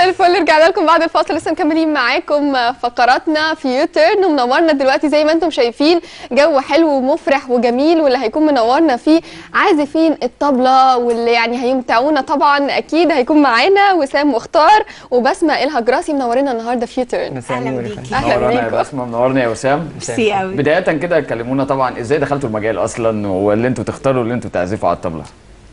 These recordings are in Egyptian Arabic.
مساء الفل رجعنا لكم بعد الفاصل لسه مكملين معاكم فقراتنا في يو تيرن ومنورنا دلوقتي زي ما انتم شايفين جو حلو ومفرح وجميل واللي هيكون منورنا فيه عازفين الطبله واللي يعني هيمتعونا طبعا اكيد هيكون معانا وسام مختار وبسمه الهجراسي منورنا النهارده في يو تيرن مساء أهلاً النور يا بيكي. فندم. أهلاً منورنا يا بيكم. بسمه منورنا يا وسام ميرسي قوي بدايه كده كلمونا طبعا ازاي دخلتوا المجال اصلا واللي انتوا تختاروا اللي انتوا تعزفوا على الطبله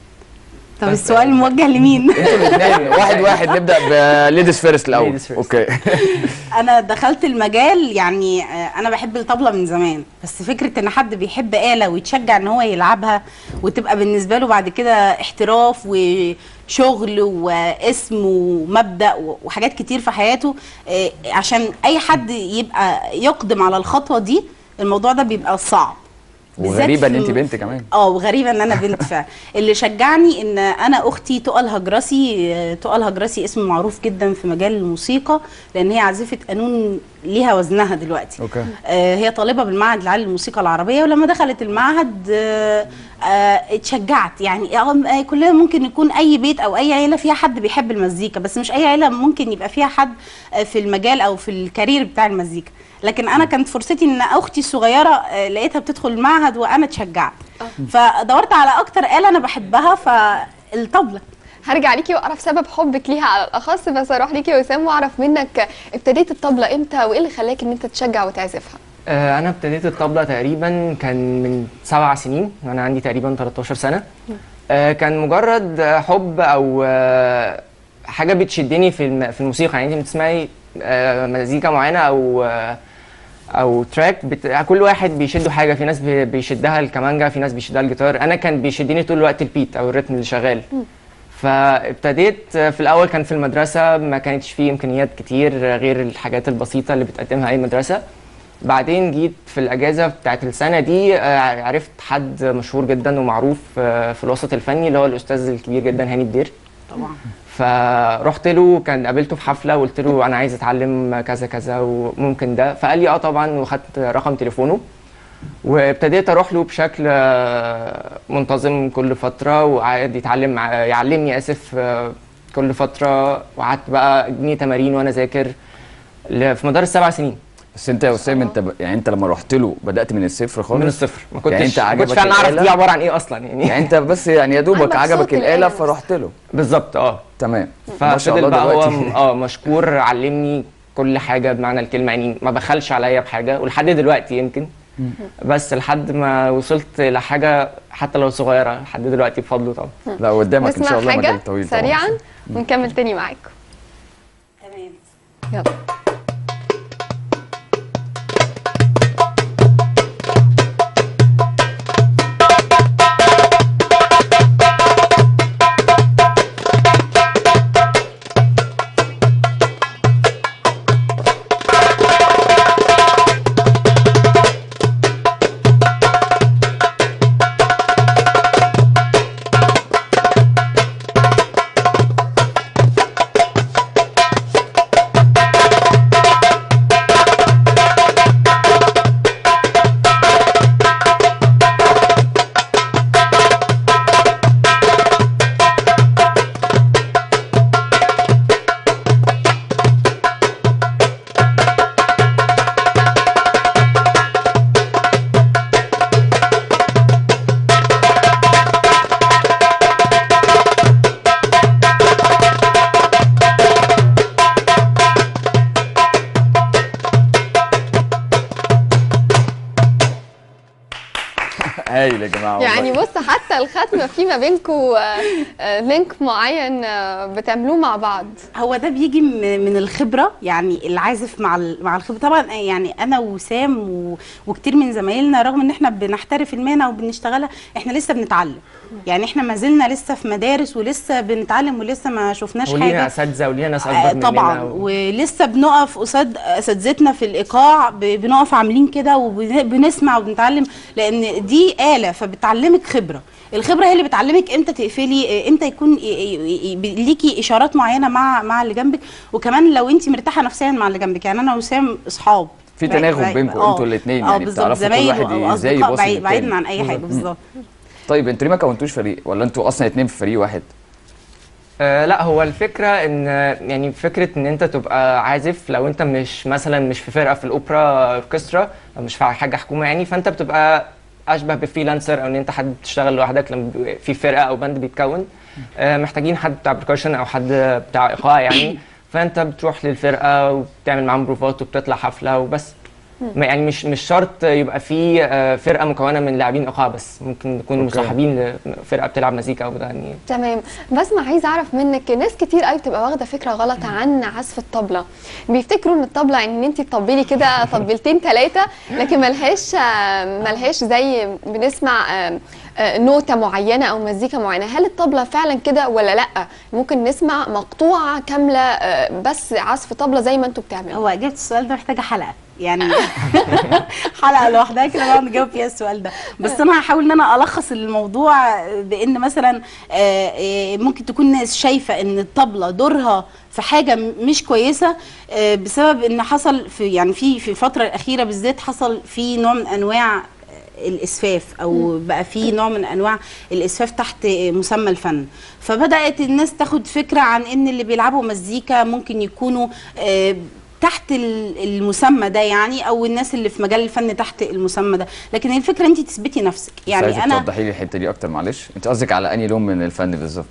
طب السؤال موجه لمين انتوا الاثنين واحد واحد نبدا بليديز فيرست الاول Ladies first. اوكي انا دخلت المجال يعني آه، انا بحب الطبله من زمان بس فكره ان حد بيحب آلة ويتشجع ان هو يلعبها وتبقى بالنسبه له بعد كده احتراف وشغل واسم ومبدأ وحاجات كتير في حياته آه، عشان اي حد يبقى يقدم على الخطوه دي الموضوع ده بيبقى صعب بالذات وغريبه ان في- انت بنت كمان اه وغريبه ان انا بنت فعلا اللي شجعني ان انا اختي تقى الهجرسي آه، تقى الهجرسي اسم معروف جدا في مجال الموسيقى لان هي عازفه قانون ليها وزنها دلوقتي اوكي آه، هي طالبه بالمعهد العالي للموسيقى العربيه ولما دخلت المعهد آه، آه، اتشجعت يعني آه، آه، كلنا ممكن يكون اي بيت او اي عيله فيها حد بيحب المزيكا بس مش اي عيله ممكن يبقى فيها حد آه، في المجال او في الكارير بتاع المزيكا لكن انا كانت فرصتي ان اختي الصغيره آه، لقيتها بتدخل المعهد وانا اتشجعت فدورت على اكتر آلة انا بحبها فالطبلة هرجع ليكي واعرف سبب حبك ليها على الاخص بس اروح ليكي يا وسام واعرف منك ابتديت الطبله امتى وايه اللي خلاك ان انت تشجع وتعزفها آه، انا ابتديت الطبله تقريبا كان من سبع سنين وانا عندي تقريبا 13 سنه آه، كان مجرد آه، حب او آه، حاجه بتشدني في الم- في الموسيقى يعني انت بتسمعي آه، مزيكا معينه او آه، او تراك بت... كل واحد بيشده حاجه في ناس بي- بيشدها الكمانجا في ناس بيشدها الجيتار انا كان بيشدني طول الوقت البيت او الريتم اللي شغال فابتديت في الاول كان في المدرسه ما كانتش فيه امكانيات كتير غير الحاجات البسيطه اللي بتقدمها اي مدرسه بعدين جيت في الاجازه بتاعت السنه دي آه، عرفت حد مشهور جدا ومعروف آه، في الوسط الفني اللي هو الاستاذ الكبير جدا هاني بدير طبعا فرحت له كان قابلته في حفله وقلت له انا عايز اتعلم كذا كذا وممكن ده فقال لي اه طبعا وخدت رقم تليفونه وابتديت اروح له بشكل آه، منتظم كل فتره وقعد يتعلم مع- يعلمني اسف آه، كل فتره وقعدت بقى ابني تمارين وانا ذاكر ل- في مدار السبع سنين بس انت يا وسام انت ب... يعني انت لما رحت له بدات من الصفر خالص من الصفر ما كنتش يعني انت ما كنتش عجبك فعلا اعرف الآلة؟ دي عباره عن ايه اصلا يعني يعني انت بس يعني يا دوبك عجبك عجبك صوت الاله الآلة بس. فرحت له بالظبط اه تمام ما شاء ففضل الله بقى هو دلوقتي اه مشكور علمني كل حاجه بمعنى الكلمه يعني ما بخلش عليا بحاجه ولحد دلوقتي يمكن بس لحد ما وصلت لحاجه حتى لو صغيره لحد دلوقتي بفضله طبعا لا قدامك ان شاء نسمع الله حاجه مجال طويل طبعاً. سريعا ونكمل تاني معاكم تمام يلا هايل يا جماعه والله. يعني بص حتى الختمه في ما بينكم لينك معين آه، بتعملوه مع بعض هو ده بيجي م- من الخبره يعني العازف مع ال- مع الخبره طبعا يعني انا وسام و- وكتير من زمايلنا رغم ان احنا بنحترف المهنه وبنشتغلها احنا لسه بنتعلم يعني احنا ما زلنا لسه في مدارس ولسه بنتعلم ولسه ما شفناش ولينا حاجه اساتذه ولينا ناس آه، اكبر مننا طبعا و... ولسه بنقف قصاد اساتذتنا في الايقاع ب- بنقف عاملين كده وبنسمع وبنتعلم لان دي آلة فبتعلمك خبره الخبره هي اللي بتعلمك امتى تقفلي آه، امتى يكون ي- ي- ي- ليكي اشارات معينه مع مع اللي جنبك وكمان لو انت مرتاحه نفسيا مع اللي جنبك يعني انا وسام اصحاب في بعيد- تناغم بعيد- بينكم آه. انتوا الاثنين اه يعني بالظبط بتعرفوا كل زمايل واحد ازاي واصدقاء يبص بعيد بعيدا للتاني. عن اي حاجه بالظبط طيب انتوا ليه ما كونتوش فريق ولا انتوا اصلا اتنين في فريق واحد آه لا هو الفكرة ان يعني فكرة ان انت تبقى عازف لو انت مش مثلا مش في فرقة في الاوبرا اوركسترا او مش في حاجة حكومة يعني فانت بتبقى اشبه بفريلانسر او ان انت حد بتشتغل لوحدك لما بيبقى في فرقة او باند بيتكون آه محتاجين حد بتاع بركشن او حد بتاع ايقاع يعني فانت بتروح للفرقة وبتعمل معاهم بروفات وبتطلع حفلة وبس ما- يعني مش مش شرط يبقى في آه، فرقة مكونة من لاعبين ايقاع بس ممكن يكونوا أوكي. مصاحبين لفرقة بتلعب مزيكا او بتغني تمام بس ما عايزه اعرف منك ناس كتير قوي بتبقى واخده فكره غلط عن عزف الطبله بيفتكروا ان الطبله ان انت تطبلي كده طبلتين ثلاثه لكن ملهاش آه، ملهاش زي بنسمع آه، آه، نوتة معينة أو مزيكا معينة هل الطبلة فعلا كده ولا لأ ممكن نسمع مقطوعة كاملة آه، بس عزف طبلة زي ما انتوا بتعملوا هو اجابه السؤال ده محتاجه حلقه يعني حلقه لوحدها كده نقعد نجاوب فيها السؤال ده بس انا هحاول ان انا الخص الموضوع بان مثلا آه، آه، ممكن تكون ناس شايفه ان الطبله دورها في حاجه م- مش كويسه آه، بسبب ان حصل في يعني في في الفتره الاخيره بالذات حصل في نوع من انواع الاسفاف او بقى في نوع من انواع الاسفاف تحت مسمى الفن فبدات الناس تاخد فكره عن ان اللي بيلعبوا مزيكا ممكن يكونوا آه، تحت ال- المسمى ده يعني او الناس اللي في مجال الفن تحت المسمى ده لكن الفكره انت تثبتي نفسك يعني يعني انا توضحي لي الحته دي اكتر معلش انت قصدك على انهي لون من الفن بالظبط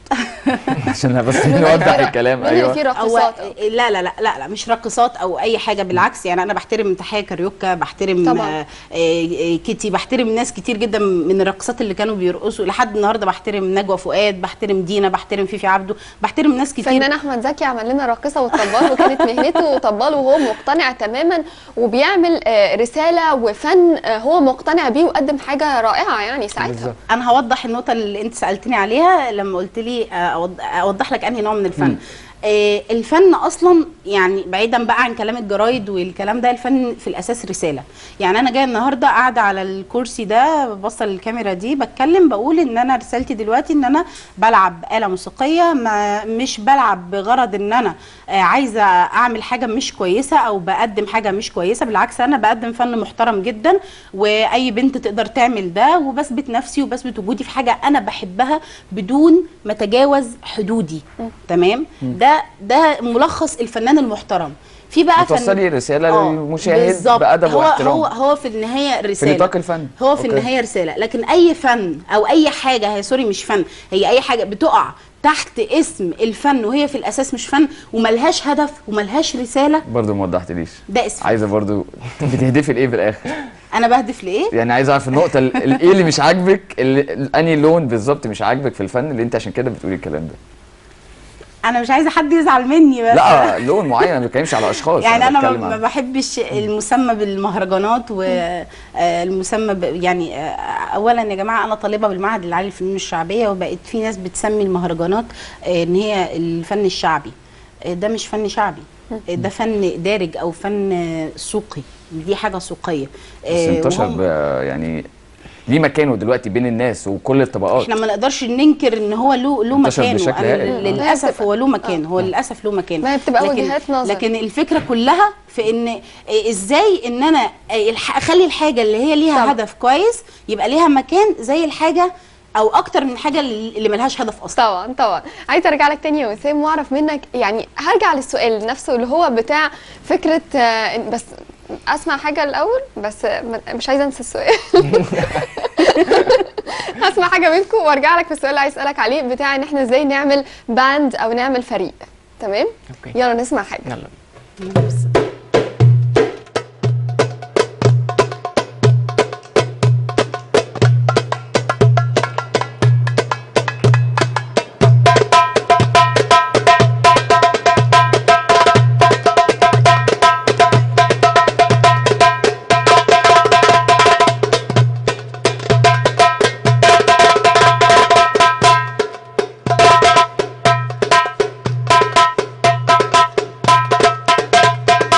عشان أنا بس نوضح الكلام من اللي فيه ايوه أو رقصات أو- لا لا لا لا لا مش راقصات او اي حاجه بالعكس يعني انا بحترم تحيه كاريوكا بحترم طبعاً. آه آه آه، كيتي بحترم ناس كتير جدا من الراقصات اللي كانوا بيرقصوا لحد النهارده بحترم نجوى فؤاد بحترم دينا بحترم فيفي عبده بحترم ناس كتير فنان احمد زكي عمل لنا راقصه وطبال وكانت مهنته طبال وهو مقتنع تماما وبيعمل آه، رساله وفن آه، هو مقتنع بيه وقدم حاجه رائعه يعني ساعتها بالظبط انا هوضح النقطه اللي انت سالتني عليها لما قلت لي آه، أوض- اوضح لك انهي نوع من الفن آه، الفن اصلا يعني بعيدا بقى عن كلام الجرايد والكلام ده الفن في الاساس رساله يعني انا جايه النهارده قاعده على الكرسي ده ببص للكاميرا دي بتكلم بقول ان انا رسالتي دلوقتي ان انا بلعب آلة موسيقيه ما مش بلعب بغرض ان انا آه، عايزه اعمل حاجه مش كويسه او بقدم حاجه مش كويسه بالعكس انا بقدم فن محترم جدا واي بنت تقدر تعمل ده وبثبت نفسي وبثبت وجودي في حاجه انا بحبها بدون ما اتجاوز حدودي تمام ده ده ملخص الفنان المحترم في بقى فن- بتوصلي رساله آه، للمشاهد بالظبط. بادب هو واحترام هو هو في النهايه رساله نطاق الفن. هو في أوكي. النهايه رساله لكن اي فن او اي حاجه هي سوري مش فن هي اي حاجه بتقع تحت اسم الفن وهي في الاساس مش فن وملهاش هدف وملهاش رساله برضه ما وضحتليش ده اسم عايزه برضه بتهدفي لايه في الاخر انا بهدف لايه يعني عايز اعرف النقطه ال- ال- ايه اللي مش عاجبك اللي- انهي لون بالظبط مش عاجبك في الفن اللي انت عشان كده بتقولي الكلام ده انا مش عايزه حد يزعل مني بس لا لون معين انا ما بتكلمش على اشخاص يعني انا ما بتكلم ما عن- بحبش المسمى بالمهرجانات والمسمى ب... يعني آه، اولا يا جماعه انا طالبه بالمعهد العالي للفنون الشعبيه وبقت في ناس بتسمي المهرجانات آه، ان هي الفن الشعبي آه، ده مش فن شعبي آه، ده فن دارج او فن آه، سوقي دي حاجه سوقيه بس آه، انتشر وهم- ب- يعني ليه مكانه دلوقتي بين الناس وكل الطبقات احنا ما نقدرش ننكر ان هو له له انتشر مكانه بشكل أنا هائل. ل- آه. للاسف هو له مكان هو للاسف له مكان ما هي بتبقى لكن وجهات نظر. لكن الفكره كلها في ان إيه ازاي ان انا إيه الح- اخلي الحاجه اللي هي ليها طبعا. هدف كويس يبقى ليها مكان زي الحاجه او اكتر من حاجه اللي اللي ملهاش هدف اصلا طبعا طبعا عايزه ارجع لك تاني يا وسام واعرف منك يعني هرجع للسؤال نفسه اللي هو بتاع فكره آه، إن- بس اسمع حاجه الاول بس آه، م- مش عايزه انسى السؤال هسمع حاجه منكم وارجع لك في السؤال اللي عايز اسالك عليه بتاع ان احنا ازاي نعمل باند او نعمل فريق تمام اوكي يلا نسمع حاجه يلا Thank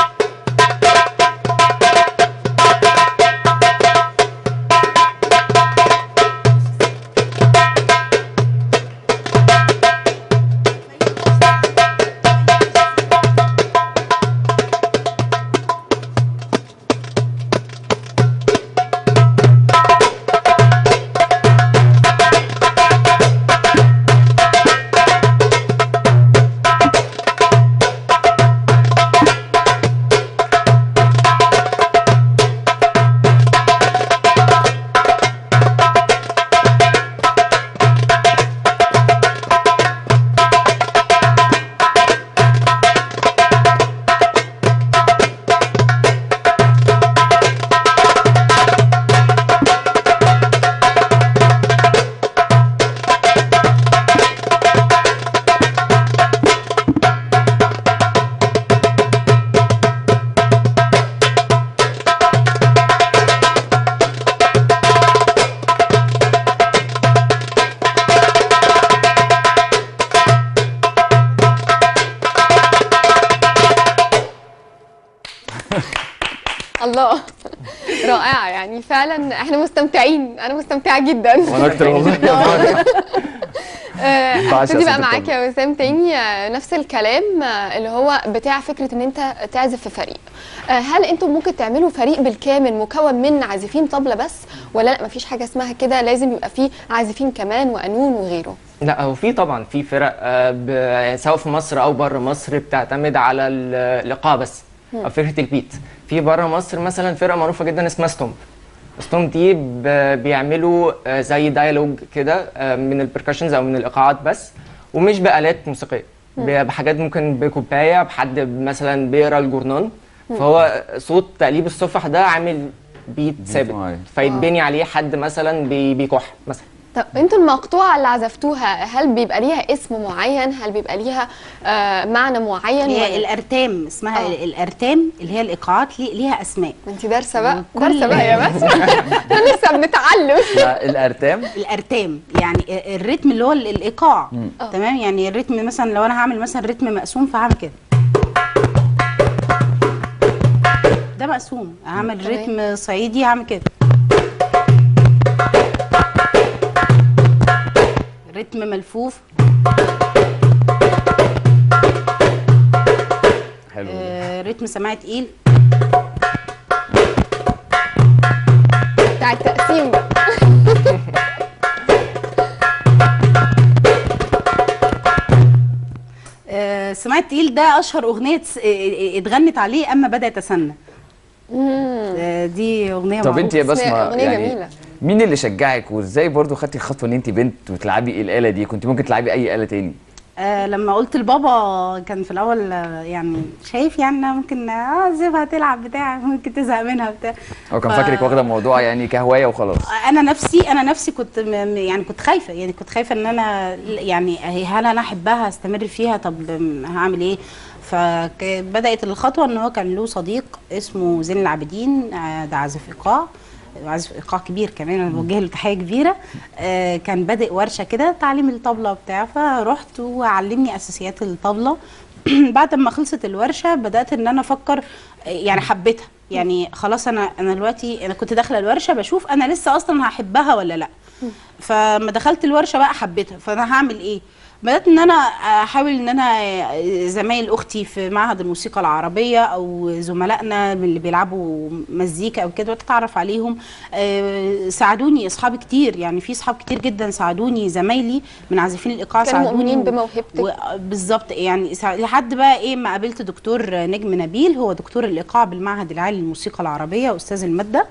الله رائعه يعني فعلا احنا مستمتعين انا مستمتعه جدا وانا اكتر والله آه، بعشق هبتدي بقى صوت معاك الطبلة. يا وسام تاني آه، نفس الكلام آه، اللي هو بتاع فكره ان انت تعزف في فريق آه، هل انتم ممكن تعملوا فريق بالكامل مكون من عازفين طبله بس ولا لا مفيش حاجه اسمها كده لازم يبقى فيه عازفين كمان وقانون وغيره لا هو في طبعا في فرق آه، ب- سواء في مصر او بره مصر بتعتمد على ال- الايقاع بس او فكره البيت في بره مصر مثلا فرقه معروفه جدا اسمها ستومب ستومب دي ب- بيعملوا آه، زي دايالوج كده آه، من البركشنز او من الايقاعات بس ومش بالات موسيقيه ب- بحاجات ممكن بكوبايه بحد مثلا بيقرا الجورنان فهو صوت تقليب الصفح ده عامل بيت ثابت معين. فيتبني عليه حد مثلا بي- بيكح مثلا طب انتوا المقطوعه اللي عزفتوها هل بيبقى ليها اسم معين هل بيبقى ليها آه معنى معين هي ولا الارتام اسمها آه. ال- الارتام اللي هي الايقاعات لي- ليها اسماء انت دارسه بقى وكل- دارسه بقى يا بس احنا لسه بنتعلم لا، الارتام الارتام يعني الريتم اللي هو ال- الايقاع آه. تمام يعني الريتم مثلا لو انا هعمل مثلا ريتم مقسوم فهعمل كده ده مقسوم هعمل تمام. ريتم صعيدي هعمل كده ريتم ملفوف حلو ده. آه ريتم سماعي تقيل بتاع التقسيم بقى آه سماعي التقيل ده اشهر اغنيه س- آه، اتغنت عليه اما بدا يتسنى آه دي اغنيه طب انت يا بس هي بسمه أغنية يعني جميلة. مين اللي شجعك وازاي برضو خدتي الخطوه ان انت بنت وتلعبي الاله دي كنت ممكن تلعبي اي اله تاني آه لما قلت لبابا كان في الاول آه، يعني شايف يعني إنها ممكن اه سيبها تلعب بتاع ممكن تزهق منها بتاع هو كان ف- فاكرك واخده الموضوع يعني كهوايه وخلاص انا نفسي انا نفسي كنت م- م- يعني كنت خايفه يعني كنت خايفه ان انا يعني هل انا احبها استمر فيها طب م- هعمل ايه فبدات الخطوه ان هو كان له صديق اسمه زين العابدين آه، ده عازف ايقاع عازف ايقاع كبير كمان انا بوجه له تحيه كبيره آه، كان بادئ ورشه كده تعليم الطبله بتاع فرحت وعلمني اساسيات الطبله بعد ما خلصت الورشه بدات ان انا افكر آه، يعني حبيتها يعني خلاص انا انا دلوقتي انا كنت داخله الورشه بشوف انا لسه اصلا هحبها ولا لا فما دخلت الورشه بقى حبيتها فانا هعمل ايه بدات ان انا احاول ان انا زمايل اختي في معهد الموسيقى العربيه او زملائنا من اللي بيلعبوا مزيكا او كده تتعرف عليهم آه، ساعدوني اصحابي كتير يعني في اصحاب كتير جدا ساعدوني زمايلي من عازفين الايقاع كانوا ساعدوني مؤمنين و- بموهبتك. و- بالظبط يعني سا- لحد بقى ايه ما قابلت دكتور نجم نبيل هو دكتور الايقاع بالمعهد العالي للموسيقى العربيه استاذ الماده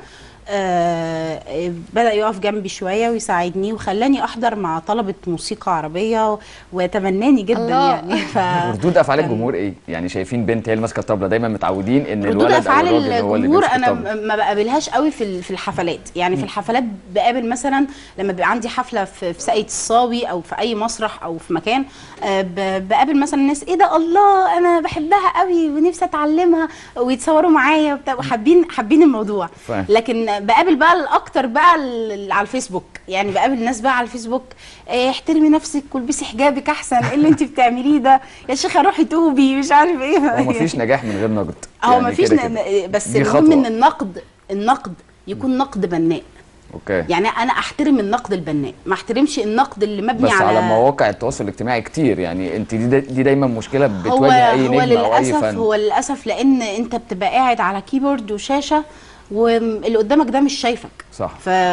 آه بدا يقف جنبي شويه ويساعدني وخلاني احضر مع طلبه موسيقى عربيه و- وتمناني جدا الله. يعني ف ردود افعال الجمهور ايه يعني شايفين بنت هي اللي ماسكه الطبله دايما متعودين ان ردود الولد او افعال الراجل هو اللي الجمهور بيمسك انا الطبله م- ما بقابلهاش قوي في ال- في الحفلات يعني في الحفلات بقابل مثلا لما بيبقى عندي حفله في في ساقية الصاوي او في اي مسرح او في مكان آه، ب- بقابل مثلا ناس ايه ده الله انا بحبها قوي ونفسي اتعلمها ويتصوروا معايا وبتاع وحابين حابين الموضوع فاهم. لكن بقابل بقى الاكتر بقى ال- على الفيسبوك يعني بقابل ناس بقى على الفيسبوك إيه احترمي نفسك والبسي حجابك احسن ايه اللي انت بتعمليه ده يا شيخه روحي توبي مش عارف ايه هو مفيش نجاح من غير نقد هو يعني مفيش كده ن- كده. بس دي المهم خطوة. ان النقد النقد يكون نقد بناء اوكي يعني انا احترم النقد البناء ما احترمش النقد اللي مبني بس على على مواقع التواصل الاجتماعي كتير يعني انت دي, دي دايما مشكله هو بتواجه اي هو نجم او اي للاسف فن هو للاسف لان انت بتبقى قاعد على كيبورد وشاشه واللي قدامك ده مش شايفك صح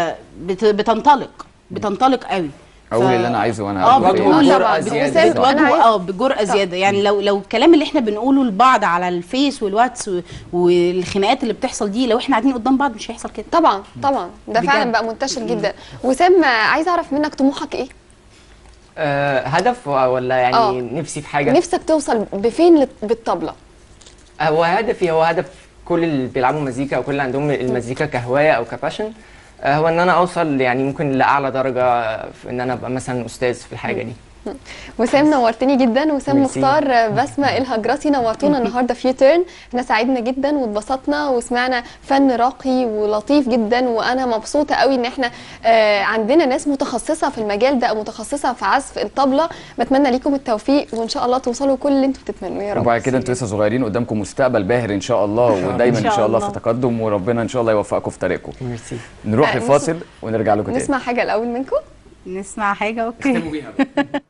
فبتنطلق بتنطلق قوي اقول اللي انا عايزه وانا اه هقول بتقول إيه. بتقول بجرأة بت- زيادة. بت- بتواجهه أنا عايز- اه بجرأة زيادة يعني لو لو الكلام اللي احنا بنقوله لبعض على الفيس والواتس و- والخناقات اللي بتحصل دي لو احنا قاعدين قدام بعض مش هيحصل كده طبعا طبعا ده بجد. فعلا بقى منتشر جدا وسام آه، عايزه اعرف منك طموحك ايه آه هدف ولا يعني آه. نفسي في حاجه نفسك توصل بفين لل- بالطبله هو هدفي هو هدف كل اللي بيلعبوا مزيكا او كل اللي عندهم المزيكا كهوايه او كباشن آه، هو ان انا اوصل يعني ممكن لاعلى درجه في ان انا ابقى مثلا استاذ في الحاجه دي وسام نورتني جدا وسام ميرسي. مختار بسمة الهجرسي نورتونا النهارده في يوتيرن احنا سعدنا جدا واتبسطنا وسمعنا فن راقي ولطيف جدا وانا مبسوطه قوي ان احنا آه، عندنا ناس متخصصه في المجال ده او متخصصه في عزف الطبله بتمنى ليكم التوفيق وان شاء الله توصلوا كل اللي انتم بتتمنوه يا رب وبعد كده انتوا لسه صغيرين قدامكم مستقبل باهر ان شاء الله ودايما إن ان شاء شاء الله الله. في تقدم وربنا ان شاء الله يوفقكم في طريقكم ميرسي نروح آه، لفاصل ونرجع لكم تاني نسمع حاجه الاول منكم نسمع حاجه اوكي بيها